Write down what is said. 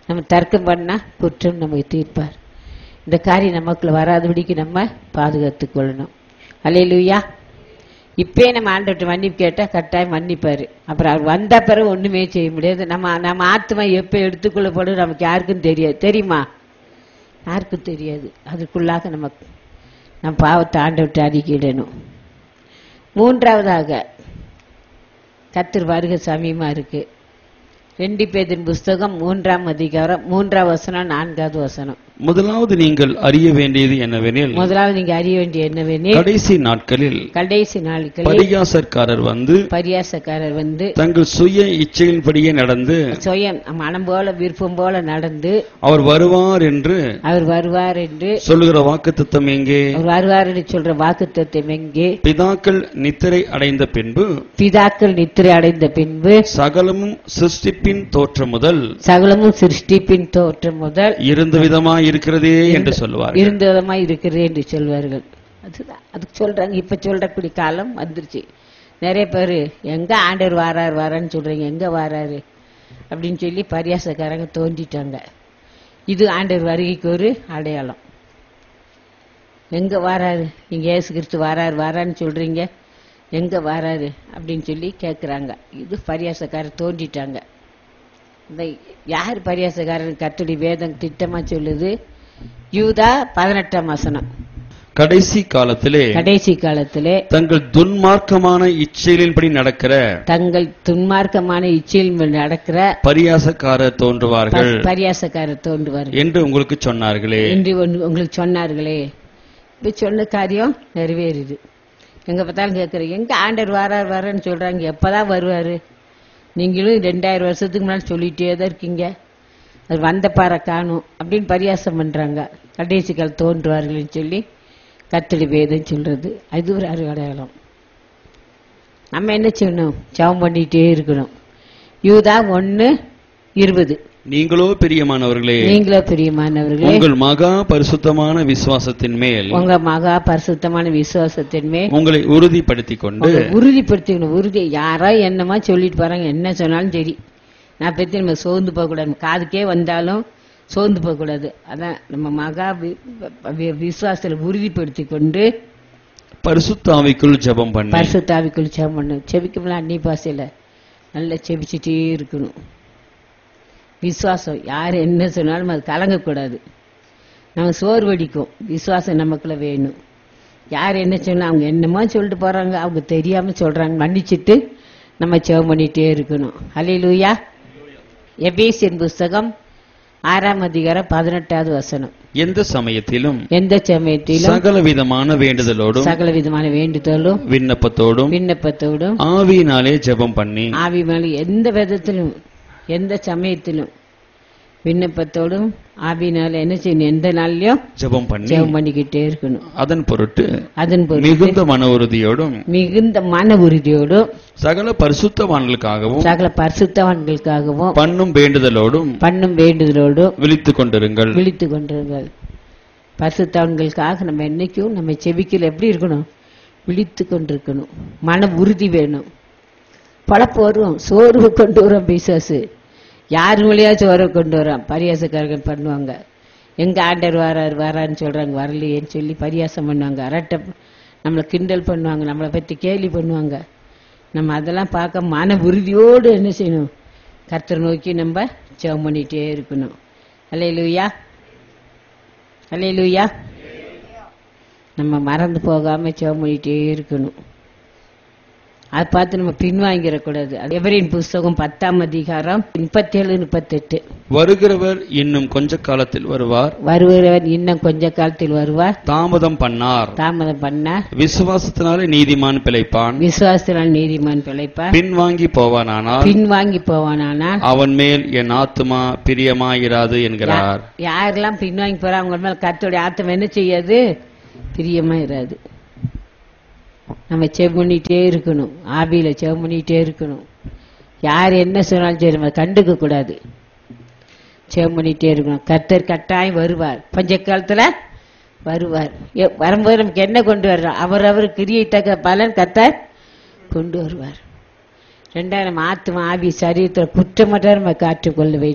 நம்ம தர்க்கம் பண்ணா குற்றம் நமக்கு தீர்ப்பார் இந்த காரியம் நமக்குள்ள வராதபடிக்கு நம்ம பாதுகாத்துக் கொள்ளணும் அல்லேலூயா இப்பயே நம்ம ஆண்டவர்கிட்ட மன்னிப்பு கேட்டா கட்டாயம் மன்னிப்பாரு அப்புறம் அவர் வந்த பிறகு ஒண்ணுமே செய்ய முடியாது நம்ம நம்ம ஆத்மா எப்ப எடுத்துக்கொள்ளப்படும் நமக்கு யாருக்கும் தெரியாது தெரியுமா யாருக்கும் தெரியாது அதுக்குள்ளாக நமக்கு நம்ம பாவத்தை ஆண்டவர்கிட்ட அறிக்கையிடணும் மூன்றாவதாக கத்தர் வருகை சமயமா இருக்கு ரெண்டு பேதின் புஸ்தகம் மூன்றாம் அதிகாரம் மூன்றாம் வசனம் நான்காவது வசனம் முதலாவது நீங்கள் அறிய வேண்டியது என்னவெனில் முதலாவது நீங்க அறிய வேண்டிய என்னவெனில் கடைசி நாட்களில் கடைசி நாட்களில் பரியாசக்காரர் வந்து பரியாசக்காரர் வந்து தங்கள் சுய இச்சையின்படியே நடந்து சுயம் மனம் போல விருப்பம் போல நடந்து அவர் வருவார் என்று அவர் வருவார் என்று சொல்லுகிற வாக்குத்தத்தம் எங்கே அவர் வருவார் என்று சொல்ற வாக்குத்தத்தம் எங்கே பிதாக்கள் நித்திரை அடைந்த பின்பு பிதாக்கள் நித்திரை அடைந்த பின்பு சகலமும் சிருஷ்டிப்பின் தோற்றம் முதல் சகலமும் சிருஷ்டிப்பின் தோற்றம் முதல் இருந்த விதமாய் இருக்கிறதே என்று சொல்லுவார் இருந்த விதமாய் இருக்கிறது என்று சொல்வார்கள் அதுதான் அதுக்கு சொல்றாங்க இப்ப சொல்றக்கூடிய காலம் வந்துருச்சு நிறைய பேர் எங்க ஆண்டவர் வாரார் வாரான்னு சொல்றீங்க எங்க வாராரு அப்படின்னு சொல்லி பரியாசக்காரங்க தோண்டிட்டாங்க இது ஆண்டவர் வருகைக்கு ஒரு அடையாளம் எங்க வாராரு நீங்க ஏசு கிறிஸ்து வாராரு வாரான்னு சொல்றீங்க எங்க வாராரு அப்படின்னு சொல்லி கேக்குறாங்க இது பரியாசக்காரர் தோண்டிட்டாங்க இந்த யார் பரியாசக்காரன் கத்துடி வேதம் திட்டமா சொல்லுது யூதா பதினெட்டாம் வசனம் கடைசி காலத்திலே கடைசி காலத்திலே தங்கள் துன்மார்க்கமான இச்சைகளின்படி நடக்கிற தங்கள் துன்மார்க்கமான இச்சையில் நடக்கிற பரியாசக்காரர் தோன்றுவார்கள் ப- பரியாசக்காரர் தோன்றுவார்கள் என்று உங்களுக்கு சொன்னார்களே என்று ஒன்று உங்களுக்கு சொன்னார்களே இப்ப சொன்ன காரியம் நிறைவேறுது எங்க பார்த்தாலும் கேட்கறேன் எங்க ஆண்டர் வாரார் வாரான்னு சொல்றாங்க எப்பதான் வருவாரு நீங்களும் ரெண்டாயிரம் வருஷத்துக்கு முன்னாடி சொல்லிட்டே தான் இருக்கீங்க அது வந்த பாறை காணும் அப்படின்னு பரியாசம் பண்றாங்க கடைசி கால் தோன்றுவார்கள்னு சொல்லி கத்தடி வேதம் சொல்றது அது ஒரு அடையாளம் நம்ம என்ன செய்யணும் ஜெபம் பண்ணிட்டே இருக்கணும் யூதா ஒன்னு இருபது நீங்களோ பிரியமானவர்களே நீங்களோ பிரியமானவர்களே உங்கள் மகா பரிசுத்தமான விசுவாசத்தின் மேல் உங்க மகா பரிசுத்தமான விசுவாசத்தின் மேல் உங்களை உறுதிப்படுத்திக் கொண்டு உங்களை உறுதிப்படுத்திக்கணும் உறுதி யாரோ என்னமா சொல்லிட்டு போறாங்க என்ன சொன்னாலும் சரி நான் பத்தி நம்ம சோர்ந்து போக கூடாது காதுக்கே வந்தாலும் சோர்ந்து போக கூடாது அதான் நம்ம மகா வி- வி- விசுவாசத்துல உறுதிப்படுத்தி கொண்டு பரிசுத்தாவிக்குள் ஜெபம் பண்ணி பரிசுத்தாவிக்குள் ஜெபம் பண்ணணும் செபிக்கும்ல அன்னி பாசையில நல்லா செபிச்சுட்டே இருக்கணும் விசுவாசம் யார் என்ன சொன்னாலும் அது கலங்கக்கூடாது நம்ம சோர்வடிக்கும் விசுவாசம் நமக்குள்ள வேணும் யார் என்ன சொன்னா அவங்க என்னமோ சொல்லிட்டு போறாங்க அவங்க தெரியாம சொல்றாங்க மன்னிச்சிட்டு நம்ம ஜெபம் பண்ணிட்டே இருக்கணும் ஹalleluya எபேசியன் புஸ்தகம் ஆறாம் அதிகாரம் பதினெட்டாவது வசனம் எந்த சமயத்திலும் எந்த சமயத்திலும் சகல விதமான வேண்டுதலோடும் சகல விதமான வேண்டுதலும் விண்ணப்பத்தோடும் விண்ணப்பத்தோடும் ஆவியினாலே ஜெபம் பண்ணி ஆவி மேல எந்த விதத்திலும் எந்த சமயத்திலும் விண்ணப்பத்தோடும் ஆவினால என்ன செய்யணும் எந்த நாள்லயும் ஜெபம் பண்ணி ஜெபம் பண்ணிக்கிட்டே இருக்கணும் அதன் பொருட்டு அதன் பொருட்டு மிகுந்த மன உறுதியோடும் மிகுந்த மன உறுதியோடும் சகல பரிசுத்தவான்களுக்காகவும் சகல பரிசுத்தவான்களுக்காகவும் பண்ணும் வேண்டுதலோடும் பண்ணும் வேண்டுதலோடும் விழித்துக் கொண்டிருங்கள் விழித்து கொண்டிருங்கள் பரிசுத்தவான்களுக்காக நம்ம என்னைக்கும் நம்ம செபிக்கல எப்படி இருக்கணும் விழித்து கொண்டிருக்கணும் மன உறுதி வேணும் பழப்பு வரும் சோர்வு கொண்டு வரோம் பிசாசு யார் வழியா சோர்வை கொண்டு வரோம் பரியாசக்காரர்கள் பண்ணுவாங்க எங்க ஆண்டர் வாரார் வாரான்னு சொல்றாங்க வரலையேன்னு சொல்லி பரியாசம் பண்ணுவாங்க அரட்டை நம்மளை கிண்டல் பண்ணுவாங்க நம்மளை பத்தி கேலி பண்ணுவாங்க நம்ம அதெல்லாம் பார்க்க மன உறுதியோடு என்ன செய்யணும் கர்த்தரை நோக்கி நம்ம ஜெபம் பண்ணிட்டே இருக்கணும் அல்லேலூயா அல்லேலூயா நம்ம மறந்து போகாம ஜெபம் பண்ணிட்டே இருக்கணும் அதை பார்த்து நம்ம பின்வாங்கிடக்கூடாது எவரின் புஸ்தகம் பத்தாம் அதிகாரம் முப்பத்தேழு முப்பத்தெட்டு வருகிறவர் இன்னும் கொஞ்ச காலத்தில் வருவார் வருகிறவர் இன்னும் கொஞ்ச காலத்தில் வருவார் தாமதம் பண்ணார் தாமதம் பண்ண விசுவாசத்தினாலே நீதிமான் பிழைப்பான் விசுவாசத்தினால் நீதிமான் பிழைப்பார் பின்வாங்கி போவானானால் பின்வாங்கி போவானானால் அவன் மேல் என் ஆத்துமா பிரியமாயிராது என்கிறார் யாரெல்லாம் பின்வாங்கி போறா அவங்க மேல கர்த்தருடைய ஆத்தம் என்ன செய்யாது பிரியமா இராது நம்ம செவ் பண்ணிட்டே இருக்கணும் ஆவியில செவ் பண்ணிட்டே இருக்கணும் யார் என்ன சொன்னாலும் சரி நம்ம கண்டுக்க கூடாது செவ் பண்ணிட்டே இருக்கணும் கர்த்தர் கட்டாயம் வருவார் பஞ்ச காலத்துல வருவார் எ- வரும்போது நமக்கு என்ன கொண்டு வர்றோம் அவர் அவர் கிரியை தக்க பலன் கர்த்தர் கொண்டு வருவார் ரெண்டாயிரம் ஆத்மா ஆவி சரீரத்தில் குற்றமற்ற நம்ம காற்றுக்கொள்ள வேண்டும்